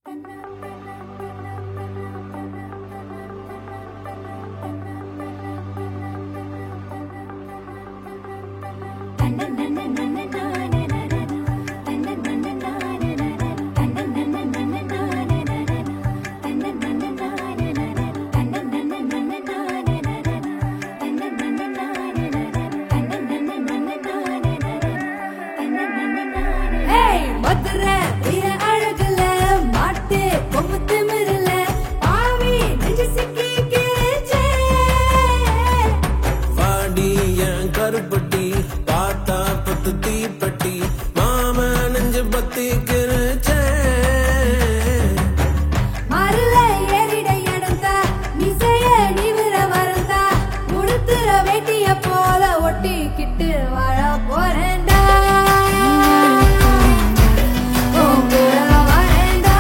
ஏய் மதுரை வீர அழகுல மாட்டு கொம்பு திமிருல பாவி நெஞ்சு சிக்கி கிழிச்சே வாடி என் கருப்பட்டி பார்த்தா பத்து தீப்பட்டி மாம நெஞ்சு பத்தி கிருச்சேன் மருள ஏறிட இடந்தா மிசைய நிமிர வரந்தா உடுத்துற வேட்டிய போல ஒட்டிக்கிட்டு வாழ போறேன்டா உன் கூட வரேன்டா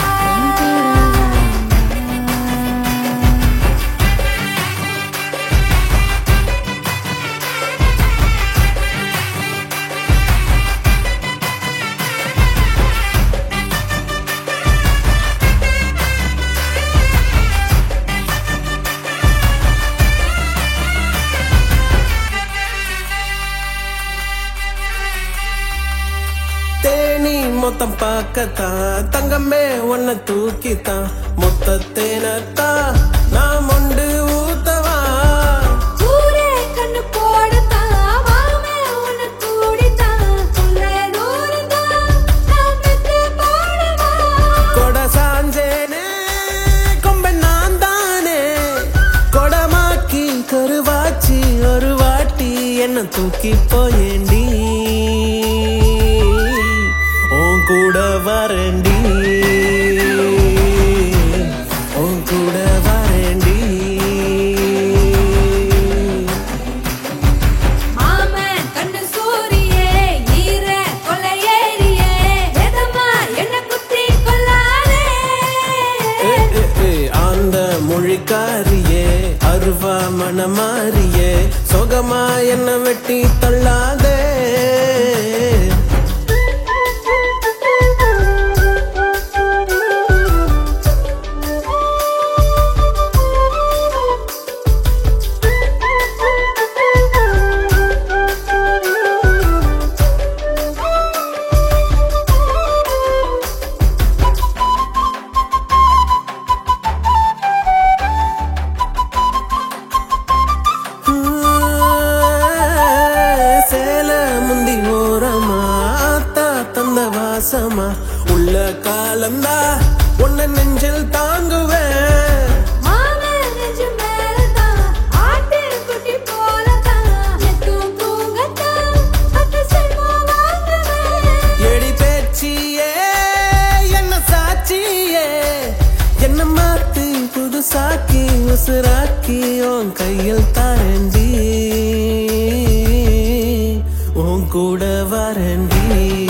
தேனி மொத்தம் பார்க்கத்தான் தங்கமே உன்னை தூக்கித்தான் மொத்த தேனத்தான் நான் மொண்டு ஊத்தவா ஊரே கண்ணு போடத்தான் வாமே உன்னை கூடித்தான் உள்ள தூரந்தான் நான் பெத்து போடவா கொட சாஞ்சேனே கொம்ப நான் தானே கொடமாக்கி கருவாச்சி ஒரு வாட்டி என்ன தூக்கி போயேண்டி உன் கூட வரேண்டி உன் கூட வரேண்டி மாமன் கண்ணு சூரியே ஈர கொள்ளையேறியே எதமா என்ன குத்தி கொல்லாதே ஏ, ஏ, ஏ, ஆந்த மொழிக்காரியே அருவா மனமாரியே சொகமா என்ன வெட்டி தள்ளாதே சேல முந்தி ஓரமா ஆத்தா தந்த வாசமா உள்ள காலந்தா உன்னை நெஞ்சில் தாங்குவேன் மாமன் நெஞ்சு மேலதான் ஆட்டு குட்டி போலதான் எத்தும் தூங்கத்தான் பத்து செல்வா வாங்குவேன் எடி பேச்சியே என்ன சாட்சியே என்ன மாத்தி புதுசாக்கி உசுராக்கி உன் கையில் தாரண்டி உன் கூட வரண்டி